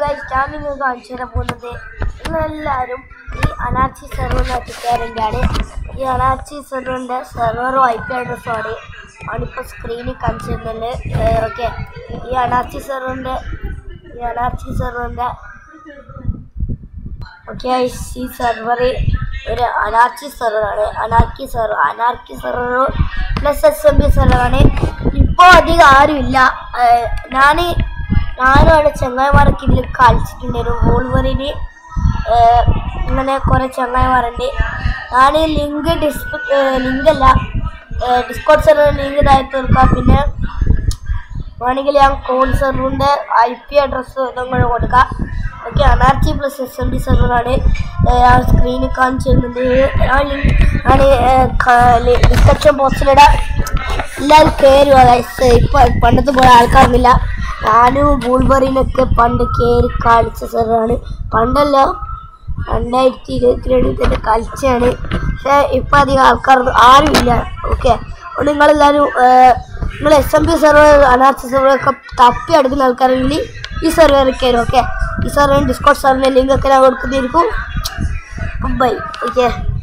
guys ഞാൻ നിങ്ങൾക്ക് കാണിച്ചു തരാൻ പോകുന്നത് നിങ്ങളെല്ലാവരും ഈ അനാച്ചി സെർവറിനകത്ത് കയറേണ്ടതാണ് ഈ അനാച്ചി സെർവറിൻ്റെ സെർവറും ഐ പി അഡ്രസ്സും ആണ് അവനിപ്പോൾ സ്ക്രീനിൽ കാണിച്ചു തരുന്നുണ്ട് ഓക്കെ ഈ അനാച്ചി സെർവറിൻ്റെ ഈ അനാച്ചി സെർവറിൻ്റെ ഓക്കെ ഈ സെർവർ ഒരു അനാർക്കി സെർവറാണ് anarchy server anarchy server plus S M B സെർവറാണ് ഇപ്പോൾ അധികം ആരുമില്ല ഞാൻ ഞാനും അവിടെ ചങ്ങായിമാരൊക്കെ ഇതിൽ കളിച്ചിട്ടുണ്ടായിരുന്നു വോൾവറിന് ഇങ്ങനെ കുറേ ചങ്ങായിമാരുണ്ട് ഞാൻ ലിങ്ക് ഡിസ്പ് ലിങ്ക് അല്ല ഡിസ്കോഡ് സെർവർ ലിങ്ക് ഇതായി തീർക്കാം പിന്നെ വേണമെങ്കിൽ ഞാൻ കോൾ സെർവറിൻ്റെ ഐ പി അഡ്രസ്സ് ഇതങ്ങൾ കൊടുക്കാം okay anarchy plus S M D സെർവറാണ് ഞാൻ സ്ക്രീനിൽ കാണിച്ചു തരുന്നത് ഞാൻ ലിങ്ക് ഞാൻ ഡിസ്ക്രിപ്ഷൻ ബോക്സിലിടാം എല്ലാവരും കയറുക ഗൈസ് ഇപ്പം പണ്ടത്തെ പോലെ ആൾക്കാരൊന്നുമില്ല ഞാനും ബൂൾബറിനൊക്കെ പണ്ട് കയറി കളിച്ച സെർവറാണ് പണ്ടല്ല രണ്ടായിരത്തി ഇരുപത്തിരണ്ടിൽ തന്നെ കളിച്ചാണ് പക്ഷേ ഇപ്പം അധികം ആൾക്കാർ ആരുമില്ല ഓക്കെ അതുകൊണ്ട് നിങ്ങളെല്ലാവരും നിങ്ങൾ S M P server anarchy സെർവറൊക്കെ തപ്പി എടുക്കുന്ന ആൾക്കാരെങ്കിൽ ഈ സെർവറിൽ കയറും ഓക്കെ ഈ സെർവറിന് ഡിസ്കൗണ്ട് സെർവറിൻ്റെ ലിങ്ക് ഒക്കെ ഞാൻ കൊടുക്കുന്നതായിരിക്കും ബൈ ഓക്കെ